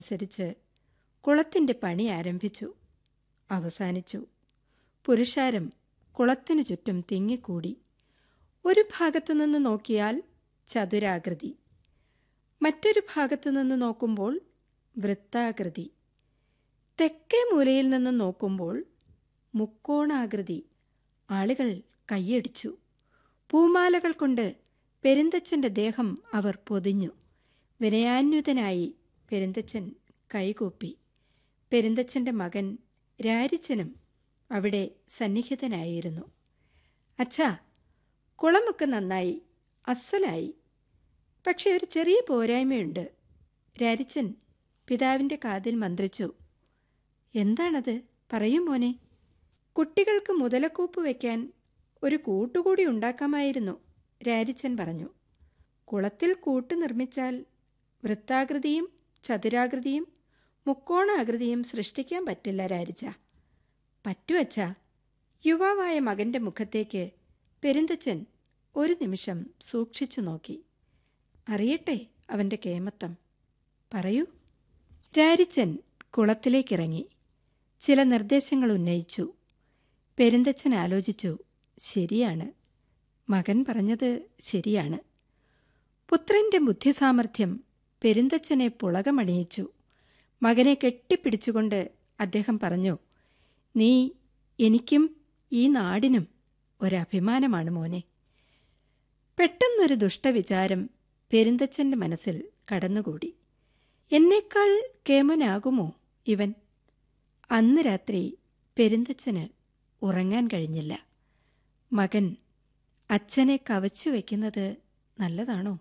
അനുസരിച്ച് കുളത്തിന്റെ പണി ആരംഭിച്ചു അവസാനിച്ചു പുരുഷാരം കുളത്തിനു ചുറ്റും തിങ്ങിക്കൂടി ഒരു ഭാഗത്തു നിന്ന് നോക്കിയാൽ ചതുരാകൃതി മറ്റൊരു ഭാഗത്തു നിന്ന് നോക്കുമ്പോൾ വൃത്താകൃതി തെക്കേ മൂലയിൽ നിന്ന് നോക്കുമ്പോൾ മുക്കോണാകൃതി ആളുകൾ കൈയടിച്ചു പൂമാലകൾ കൊണ്ട് പെരുന്തച്ഛൻ്റെ ദേഹം അവർ പൊതിഞ്ഞു വിനയാന്വിതനായി പെരുന്തച്ഛൻ കൈകൂപ്പി പെരുന്തച്ഛൻ്റെ മകൻ രാരിച്ചനും അവിടെ സന്നിഹിതനായിരുന്നു അച്ഛാ കുളമൊക്കെ നന്നായി അസ്സലായി പക്ഷെ ഒരു ചെറിയ പോരായ്മയുണ്ട് രാരിച്ചൻ പിതാവിൻ്റെ കാതിൽ മന്ത്രിച്ചു എന്താണത് പറയൂ മോനെ കുട്ടികൾക്ക് മുതലക്കൂപ്പ് വയ്ക്കാൻ ഒരു കൂട്ടുകൂടി ഉണ്ടാക്കാമായിരുന്നു രാരിച്ചൻ പറഞ്ഞു കുളത്തിൽ കൂട്ട് നിർമ്മിച്ചാൽ വൃത്താകൃതിയും ചതുരാകൃതിയും മുക്കോണാകൃതിയും സൃഷ്ടിക്കാൻ പറ്റില്ല രാരിച്ച പറ്റുവച്ചാ യുവാവായ മകന്റെ മുഖത്തേക്ക് പെരുന്തച്ചൻ ഒരു നിമിഷം സൂക്ഷിച്ചു നോക്കി അറിയട്ടെ അവന്റെ കേമത്തം പറയൂ രാരിച്ചൻ കുളത്തിലേക്കിറങ്ങി ചില നിർദ്ദേശങ്ങൾ ഉന്നയിച്ചു പെരുന്തച്ഛൻ ആലോചിച്ചു ശരിയാണ് മകൻ പറഞ്ഞത് ശരിയാണ് പുത്രന്റെ ബുദ്ധിസാമർഥ്യം പെരുന്തച്ഛനെ പുളകമണിയിച്ചു മകനെ കെട്ടിപ്പിടിച്ചുകൊണ്ട് അദ്ദേഹം പറഞ്ഞു നീ എനിക്കും ഈ നാടിനും ഒരഭിമാനമാണ് മോനെ പെട്ടെന്നൊരു ദുഷ്ടവിചാരം പെരുന്തച്ഛന്റെ മനസ്സിൽ കടന്നുകൂടി എന്നേക്കാൾ കേമനാകുമോ ഇവൻ അന്ന് രാത്രി പെരുന്തച്ഛന് ഉറങ്ങാൻ കഴിഞ്ഞില്ല മകൻ അച്ഛനെ കവച്ചു വയ്ക്കുന്നത് നല്ലതാണോ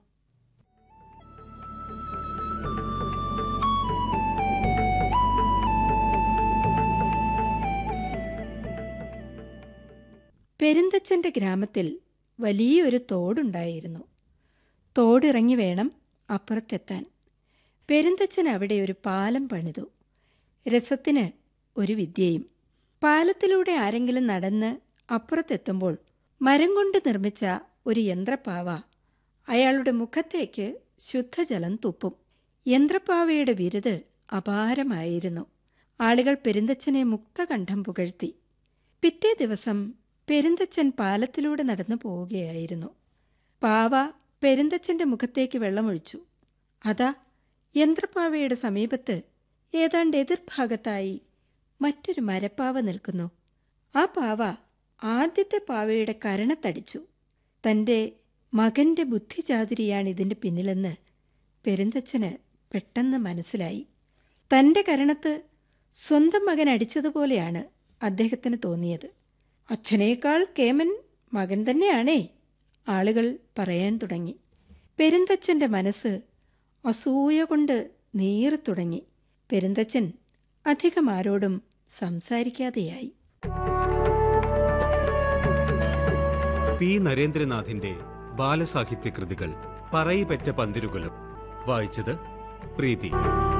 പെരുന്തച്ഛന്റെ ഗ്രാമത്തിൽ വലിയൊരു തോടുണ്ടായിരുന്നു തോടിറങ്ങി വേണം അപ്പുറത്തെത്താൻ പെരുന്തച്ഛൻ അവിടെ ഒരു പാലം പണിതു രസത്തിന് ഒരു വിദ്യയും പാലത്തിലൂടെ ആരെങ്കിലും നടന്ന് അപ്പുറത്തെത്തുമ്പോൾ മരം കൊണ്ട് നിർമ്മിച്ച ഒരു യന്ത്രപ്പാവ അയാളുടെ മുഖത്തേക്ക് ശുദ്ധജലം തുപ്പും യന്ത്രപ്പാവയുടെ വിരുത് അപാരമായിരുന്നു ആളുകൾ പെരുന്തച്ഛനെ മുക്തകണ്ഠം പുകഴ്ത്തി പിറ്റേ ദിവസം പെരുന്തച്ഛൻ പാലത്തിലൂടെ നടന്നു പോവുകയായിരുന്നു പാവ പെരുന്തച്ഛന്റെ മുഖത്തേക്ക് വെള്ളമൊഴിച്ചു അതാ യന്ത്രപ്പാവയുടെ സമീപത്ത് ഏതാണ്ട് എതിർഭാഗത്തായി മറ്റൊരു മരപ്പാവ നിൽക്കുന്നു ആ പാവ ആദ്യത്തെ പാവയുടെ കരണത്തടിച്ചു തൻ്റെ മകന്റെ ബുദ്ധിചാതുരിയാണ് ഇതിൻ്റെ പിന്നിലെന്ന് പെരുന്തച്ഛന് പെട്ടെന്ന് മനസ്സിലായി തൻ്റെ കരണത്ത് സ്വന്തം മകൻ അടിച്ചതുപോലെയാണ് അദ്ദേഹത്തിന് തോന്നിയത് അച്ഛനേക്കാൾ കേമൻ മകൻ തന്നെയാണേ ആളുകൾ പറയാൻ തുടങ്ങി പെരുന്തച്ഛൻ്റെ മനസ്സ് അസൂയ കൊണ്ട് നീറി തുടങ്ങി പെരുന്തച്ഛൻ അധികം ആരോടും സംസാരിക്കാതെയായി പി നരേന്ദ്രനാഥിന്റെ ബാലസാഹിത്യ കൃതികൾ പറയിപ്പറ്റ പന്തിരുകുലം വായിച്ചത് പ്രീതി